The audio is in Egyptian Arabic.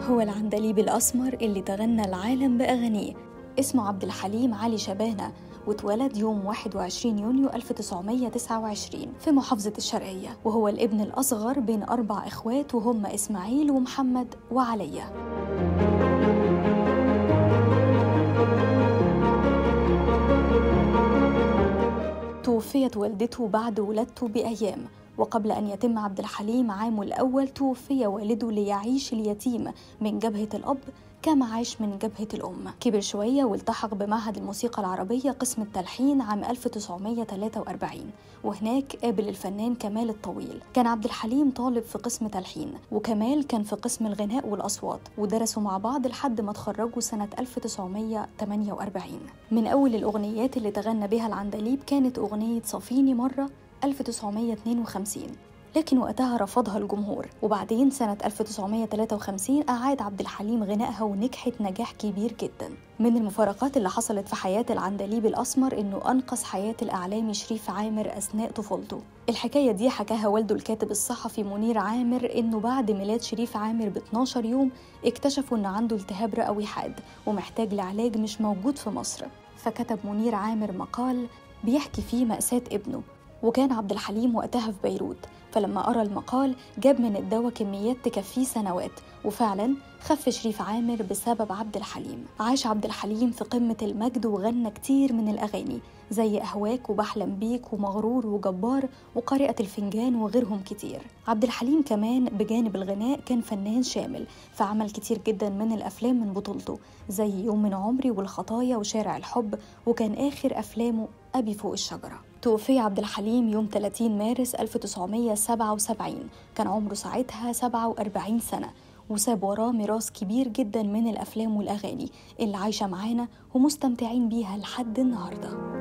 هو العندليب الأسمر اللي تغنى العالم بأغانيه اسمه عبد الحليم علي شبانة واتولد يوم 21 يونيو 1929 في محافظة الشرقية وهو الابن الأصغر بين أربع إخوات وهم إسماعيل ومحمد وعليا توفيت والدته بعد ولادته بأيام وقبل أن يتم عبد الحليم عامه الأول توفي والده ليعيش اليتيم من جبهة الأب كما عاش من جبهة الأم كبر شوية والتحق بمعهد الموسيقى العربية قسم التلحين عام 1943 وهناك قابل الفنان كمال الطويل كان عبد الحليم طالب في قسم تلحين وكمال كان في قسم الغناء والأصوات ودرسوا مع بعض لحد ما اتخرجوا سنة 1948 من أول الأغنيات اللي تغنى بها العندليب كانت أغنية صفيني مرة 1952 لكن وقتها رفضها الجمهور وبعدين سنة 1953 أعاد عبد الحليم غنائها ونجحت نجاح كبير جدا من المفارقات اللي حصلت في حياة العندليب الأسمر إنه أنقذ حياة الإعلامي شريف عامر أثناء طفولته الحكاية دي حكاها والده الكاتب الصحفي منير عامر إنه بعد ميلاد شريف عامر ب 12 يوم اكتشفوا إن عنده التهاب رئوي حاد ومحتاج لعلاج مش موجود في مصر فكتب منير عامر مقال بيحكي فيه مأساة ابنه وكان عبد الحليم وقتها في بيروت فلما قرأ المقال جاب من الدواء كميات تكفيه سنوات وفعلا خف شريف عامر بسبب عبد الحليم عاش عبد الحليم في قمة المجد وغنى كتير من الأغاني زي أهواك وبحلم بيك ومغرور وجبار وقارئة الفنجان وغيرهم كتير عبد الحليم كمان بجانب الغناء كان فنان شامل فعمل كتير جدا من الأفلام من بطولته زي يوم من عمري والخطايا وشارع الحب وكان آخر أفلامه أبي فوق الشجرة توفي عبد الحليم يوم 30 مارس 1977 كان عمره ساعتها 47 سنة وساب وراه ميراث كبير جدا من الأفلام والأغاني اللي عايشة معانا ومستمتعين بيها لحد النهارده